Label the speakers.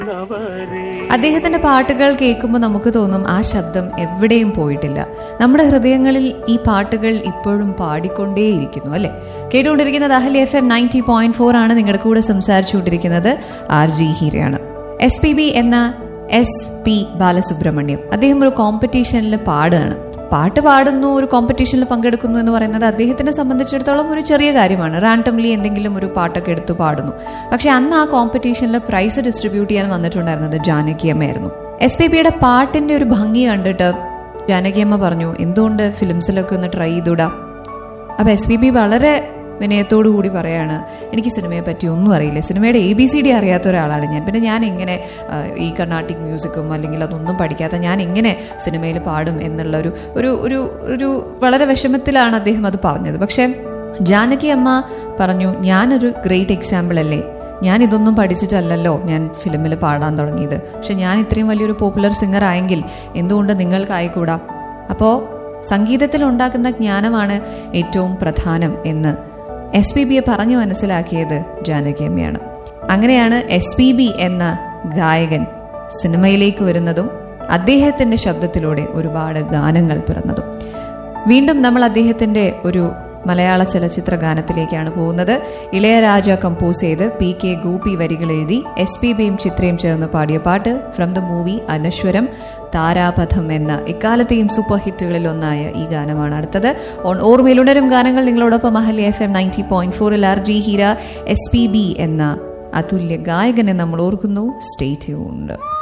Speaker 1: അദ്ദേഹത്തിന്റെ പാട്ടുകൾ കേൾക്കുമ്പോൾ നമുക്ക് തോന്നും ആ ശബ്ദം എവിടെയും പോയിട്ടില്ല നമ്മുടെ ഹൃദയങ്ങളിൽ ഈ പാട്ടുകൾ ഇപ്പോഴും പാടിക്കൊണ്ടേയിരിക്കുന്നു അല്ലെ കേട്ടുകൊണ്ടിരിക്കുന്നത് Ahalya FM ninety point four ഫോർ ആണ് നിങ്ങളുടെ കൂടെ സംസാരിച്ചുകൊണ്ടിരിക്കുന്നത് ആർ ജി ഹീരയാണ് എസ് പി ബി എന്ന എസ് പി ബാലസുബ്രഹ്മണ്യം അദ്ദേഹം ഒരു കോമ്പറ്റീഷനിൽ പാടുകയാണ് പാട്ട് പാടുന്നു ഒരു കോമ്പറ്റീഷനിൽ പങ്കെടുക്കുന്നു എന്ന് പറയുന്നത് അദ്ദേഹത്തിനെ സംബന്ധിച്ചിടത്തോളം ഒരു ചെറിയ കാര്യമാണ് റാൻഡംലി എന്തെങ്കിലും ഒരു പാട്ടൊക്കെ എടുത്ത് പാടുന്നു പക്ഷെ അന്ന് ആ കോമ്പറ്റീഷനിൽ പ്രൈസ് ഡിസ്ട്രിബ്യൂട്ട് ചെയ്യാൻ വന്നിട്ടുണ്ടായിരുന്നത് ജാനകിയമ്മയായിരുന്നു എസ് പി ബിയുടെ പാട്ടിന്റെ ഒരു ഭംഗി കണ്ടിട്ട് ജാനകിയമ്മ പറഞ്ഞു എന്തുകൊണ്ട് ഫിലിംസിലൊക്കെ ഒന്ന് ട്രൈ ചെയ്തൂടാ അപ്പൊ എസ് പി ബി വളരെ വിനയത്തോടു കൂടി പറയാണ് എനിക്ക് സിനിമയെ പറ്റി ഒന്നും അറിയില്ല സിനിമയുടെ എ ബി സി ഡി അറിയാത്ത ഒരാളാണ് ഞാൻ പിന്നെ ഞാൻ എങ്ങനെ ആ, ഈ കർണാട്ടിക് മ്യൂസിക്കും അല്ലെങ്കിൽ അതൊന്നും പഠിക്കാത്ത ഞാൻ എങ്ങനെ സിനിമയിൽ പാടും എന്നുള്ള ഒരു ഒരു ഒരു ഒരു വളരെ വിഷമത്തിലാണ് അദ്ദേഹം അത് പറഞ്ഞത് പക്ഷേ ജാനകി അമ്മ പറഞ്ഞു ഞാനൊരു ഗ്രേറ്റ് എക്സാമ്പിൾ അല്ലേ ഞാൻ ഇതൊന്നും പഠിച്ചിട്ടല്ലല്ലോ ഞാൻ ഫിലിമിൽ പാടാൻ തുടങ്ങിയത് പക്ഷെ ഞാൻ ഇത്രയും വലിയൊരു പോപ്പുലർ സിംഗർ ആയെങ്കിൽ എന്തുകൊണ്ട് നിങ്ങൾക്കായിക്കൂടാ അപ്പോൾ സംഗീതത്തിൽ ഉണ്ടാക്കുന്ന ജ്ഞാനമാണ് ഏറ്റവും പ്രധാനം എന്ന് എസ് പി ബിയെ പറഞ്ഞു മനസ്സിലാക്കിയത് ജാനകിയമ്മയാണ് അങ്ങനെയാണ് എസ് പി ബി എന്ന ഗായകൻ സിനിമയിലേക്ക് വരുന്നതും അദ്ദേഹത്തിന്റെ ശബ്ദത്തിലൂടെ ഒരുപാട് ഗാനങ്ങൾ പിറന്നതും വീണ്ടും നമ്മൾ അദ്ദേഹത്തിന്റെ ഒരു മലയാള ചലച്ചിത്ര ഗാനത്തിലേക്കാണ് പോകുന്നത് ഇളയരാജ കമ്പോസ് ചെയ്ത് പി കെ ഗോപി വരികൾ എഴുതി എസ് പി ബിയും ചിത്രയും ചേർന്ന് പാടിയ പാട്ട് from the movie Anaswaram Tharapatham എന്ന ഇക്കാലത്തെയും സൂപ്പർ ഹിറ്റുകളിൽ ഒന്നായ ഈ ഗാനമാണ് അടുത്തത് ഓൺ ഓർമ്മയിലുണരും ഗാനങ്ങൾ നിങ്ങളോടൊപ്പം അഹല്യ എഫ് എം നയൻറ്റി പോയിന്റ് ഫോറിൽ R G Heera S P B എന്ന അതുല്യ ഗായകനെ നമ്മൾ ഓർക്കുന്നു സ്റ്റേ ട്യൂൺഡ്